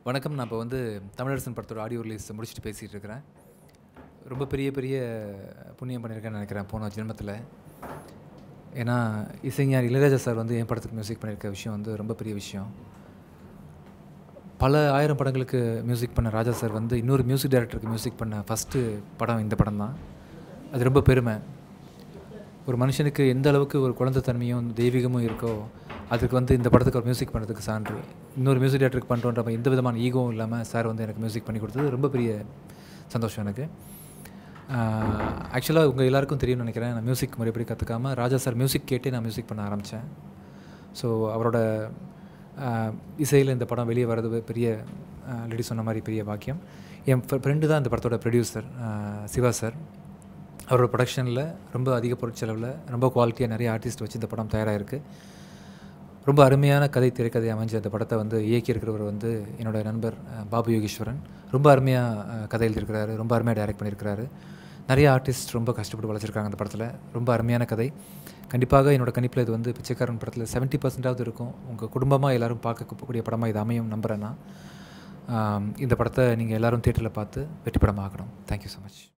வணக்கம் நான் இப்போ வந்து தமிழரசன் படத்தோட ஆடியோ ரிலீஸ் முடிச்சுட்டு பேசிகிட்டு இருக்கிறேன் ரொம்ப பெரிய பெரிய புண்ணியம் பண்ணியிருக்கேன்னு நினைக்கிறேன் போன ஜென்மத்தில் ஏன்னா இசைஞர் இளையராஜா சார் வந்து என் படத்துக்கு மியூசிக் பண்ணியிருக்க விஷயம் வந்து ரொம்ப பெரிய விஷயம் பல ஆயிரம் படங்களுக்கு மியூசிக் பண்ண ராஜா சார் வந்து இன்னொரு மியூசிக் டைரக்டருக்கு மியூசிக் பண்ண ஃபஸ்ட்டு படம் இந்த படம் தான் அது ரொம்ப பெருமை ஒரு மனுஷனுக்கு எந்த அளவுக்கு ஒரு குழந்தைத்தன்மையும் தெய்வீகமும் இருக்கோ அதுக்கு வந்து இந்த படத்துக்கு ஒரு மியூசிக் பண்ணுறதுக்கு சான்று இன்னொரு மியூசிக் டேரக்டருக்கு பண்ணுறோன்ற எந்த விதமான ஈகோவும் இல்லாமல் சார் வந்து எனக்கு மியூசிக் பண்ணி கொடுத்தது ரொம்ப பெரிய சந்தோஷம் எனக்கு ஆக்சுவலாக உங்கள் எல்லாருக்கும் தெரியும்னு நினைக்கிறேன் நான் மியூசிக் முறைப்படி கற்றுக்காமல் ராஜா சார் மியூசிக் கேட்டே நான் மியூசிக் பண்ண ஆரம்பித்தேன் ஸோ அவரோட இசையில் இந்த படம் வெளியே வர்றது பெரிய ஆல்ரெடி சொன்ன மாதிரி பெரிய பாக்கியம் என் ஃப்ரெண்டு தான் இந்த படத்தோட ப்ரொடியூசர் சிவா சார் அவரோட ப்ரொடக்ஷனில் ரொம்ப அதிக பொருட்செலவில் ரொம்ப குவாலிட்டியாக நிறைய ஆர்டிஸ்ட் வச்சு இந்த படம் தயாராகிருக்கு ரொம்ப அருமையான கதை திரைக்கதை அமைஞ்ச அந்த படத்தை வந்து இயக்கியிருக்கிறவர் வந்து என்னோடய நண்பர் பாபு யோகேஸ்வரன் ரொம்ப அருமையாக கதை எழுதியிருக்கிறாரு ரொம்ப அருமையாக டைரக்ட் பண்ணியிருக்கிறாரு நிறைய ஆர்டிஸ்ட் ரொம்ப கஷ்டப்பட்டு வளர்ச்சிருக்காங்க அந்த படத்தில் ரொம்ப அருமையான கதை கண்டிப்பாக என்னோடய கணிப்பில் இது வந்து பிச்சைக்காரன் படத்தில் செவன்ட்டி பர்சன்டாவது இருக்கும் உங்கள் குடும்பமாக எல்லோரும் பார்க்கக்கூடிய படமாக இது அமையும் நம்புகிறேன்னா இந்த படத்தை நீங்கள் எல்லோரும் தேட்டரில் பார்த்து வெற்றி படமாக ஆகணும் தேங்க்யூ ஸோ மச்